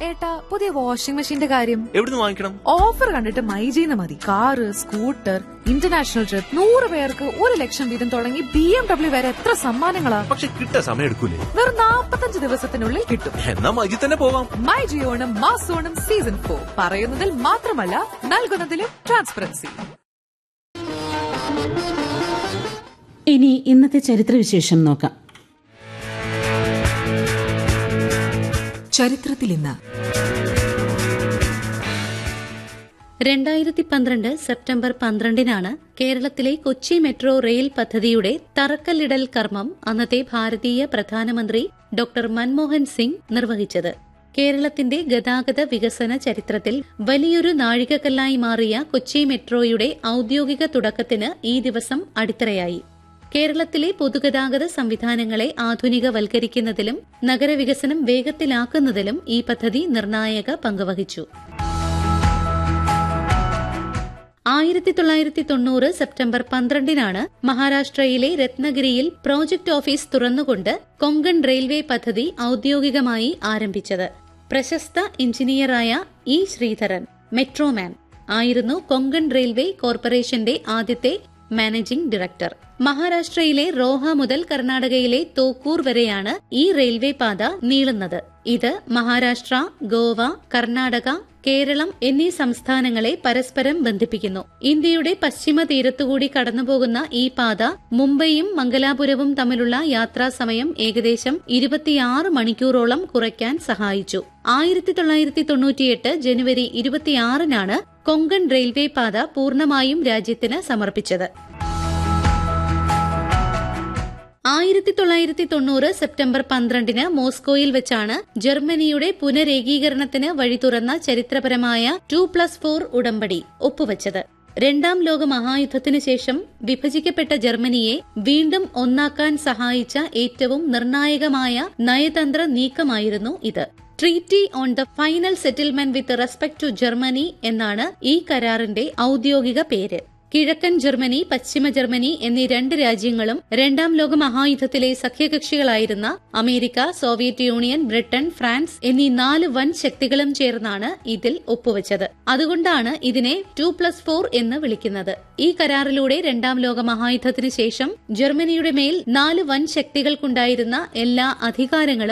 ഏട്ടാ പുതിയ വാഷിംഗ് മെഷീന്റെ കാര്യം എവിടുന്ന് വാങ്ങിക്കണം ഓഫർ കണ്ടിട്ട് മൈജീന്ന് മതി കാറ് സ്കൂട്ടർ ഇന്റർനാഷണൽ ട്രിപ്പ് നൂറ് പേർക്ക് ഒരു ലക്ഷം വീതം തുടങ്ങി ബി എം ഡബ്ല്യു വരെ എത്ര സമ്മാനങ്ങളാ പക്ഷെ കിട്ടാൻ സമയം എടുക്കൂലേ വെറും നാപ്പത്തഞ്ച് ദിവസത്തിനുള്ളിൽ കിട്ടും എന്നാ മജി തന്നെ പോവാം മൈ ജിയോണം മാസോണം സീസൺ ഫോർ പറയുന്നതിൽ മാത്രമല്ല നൽകുന്നതിലും ട്രാൻസ്പെറൻസി ഇനി ഇന്നത്തെ ചരിത്രവിശേഷം നോക്കാം ചരിത്രത്തിൽ ഇന്ന് രണ്ടായിരത്തി പന്ത്രണ്ട് സെപ്റ്റംബർ പന്ത്രണ്ടിനാണ് കേരളത്തിലെ കൊച്ചി മെട്രോ റെയിൽ പദ്ധതിയുടെ തറക്കല്ലിടൽ കർമ്മം അന്നത്തെ ഭാരതീയ പ്രധാനമന്ത്രി ഡോക്ടർ മൻമോഹൻ സിംഗ് നിർവഹിച്ചത് കേരളത്തിന്റെ ഗതാഗത വികസന ചരിത്രത്തിൽ വലിയൊരു നാഴികക്കല്ലായി മാറിയ കൊച്ചി മെട്രോയുടെ ഔദ്യോഗിക തുടക്കത്തിന് ഈ ദിവസം അടിത്തറയായി കേരളത്തിലെ പൊതുഗതാഗത സംവിധാനങ്ങളെ ആധുനികവൽക്കരിക്കുന്നതിലും നഗരവികസനം വേഗത്തിലാക്കുന്നതിലും ഈ പദ്ധതി നിർണായക പങ്കുവഹിച്ചു ആയിരത്തി തൊള്ളായിരത്തി തൊണ്ണൂറ് സെപ്റ്റംബർ പന്ത്രണ്ടിനാണ് മഹാരാഷ്ട്രയിലെ രത്നഗിരിയിൽ പ്രോജക്ട് ഓഫീസ് തുറന്നുകൊണ്ട് കൊങ്കൺ റെയിൽവേ പദ്ധതി ഔദ്യോഗികമായി ആരംഭിച്ചത് പ്രശസ്ത എഞ്ചിനീയറായ ഇ ശ്രീധരൻ മെട്രോമാൻ ആയിരുന്നു കൊങ്കൺ റെയിൽവേ കോർപ്പറേഷന്റെ ആദ്യത്തെ മാനേജിംഗ് ഡയറക്ടർ മഹാരാഷ്ട്രയിലെ റോഹ മുതൽ കർണാടകയിലെ തോക്കൂർ വരെയാണ് ഈ റെയിൽവേ പാത നീളുന്നത് ഇത് മഹാരാഷ്ട്ര ഗോവ കർണാടക കേരളം എന്നീ സംസ്ഥാനങ്ങളെ പരസ്പരം ബന്ധിപ്പിക്കുന്നു ഇന്ത്യയുടെ പശ്ചിമ തീരത്തുകൂടി കടന്നുപോകുന്ന ഈ പാത മുംബൈയും മംഗലാപുരവും തമ്മിലുള്ള യാത്രാസമയം ഏകദേശം ഇരുപത്തിയാറ് മണിക്കൂറോളം കുറയ്ക്കാൻ സഹായിച്ചു ആയിരത്തി തൊള്ളായിരത്തി തൊണ്ണൂറ്റിയെട്ട് ജനുവരി ഇരുപത്തിയാറിനാണ് കൊങ്കൺ റെയിൽവേ പാത പൂർണ്ണമായും രാജ്യത്തിന് സമർപ്പിച്ചത് ആയിരത്തി തൊള്ളായിരത്തി തൊണ്ണൂറ് സെപ്റ്റംബർ പന്ത്രണ്ടിന് മോസ്കോയിൽ വെച്ചാണ് ജർമ്മനിയുടെ പുനരേകീകരണത്തിന് വഴി തുറന്ന ചരിത്രപരമായ ടു പ്ലസ് ഫോർ ഉടമ്പടി ഒപ്പുവച്ചത് രണ്ടാം ലോക മഹായുദ്ധത്തിനു ശേഷം വിഭജിക്കപ്പെട്ട ജർമ്മനിയെ വീണ്ടും ഒന്നാക്കാൻ സഹായിച്ച ഏറ്റവും നിർണായകമായ നയതന്ത്ര നീക്കമായിരുന്നു ഇത് treaty on the final settlement with respect to Germany എന്നാണ് ഈ കരാറിന്റെ ഔദ്യോഗിക പേര് കിഴക്കൻ ജർമ്മനി പശ്ചിമ ജർമ്മനി എന്നീ രണ്ട് രാജ്യങ്ങളും രണ്ടാം ലോക മഹായുദ്ധത്തിലെ സഖ്യകക്ഷികളായിരുന്ന America Soviet Union Britain France എന്നീ നാല് വൻ ശക്തികളും ചേർന്നാണ് ഇതിൽ ഒപ്പുവച്ചത് അതുകൊണ്ടാണ് ഇതിനെ ടു പ്ലസ് ഫോർ എന്ന് വിളിക്കുന്നത് ഈ കരാറിലൂടെ രണ്ടാം ലോക മഹായുദ്ധത്തിന് ശേഷം ജർമ്മനിയുടെ മേൽ നാല് വൻ ശക്തികൾക്കുണ്ടായിരുന്ന എല്ലാ അധികാരങ്ങളും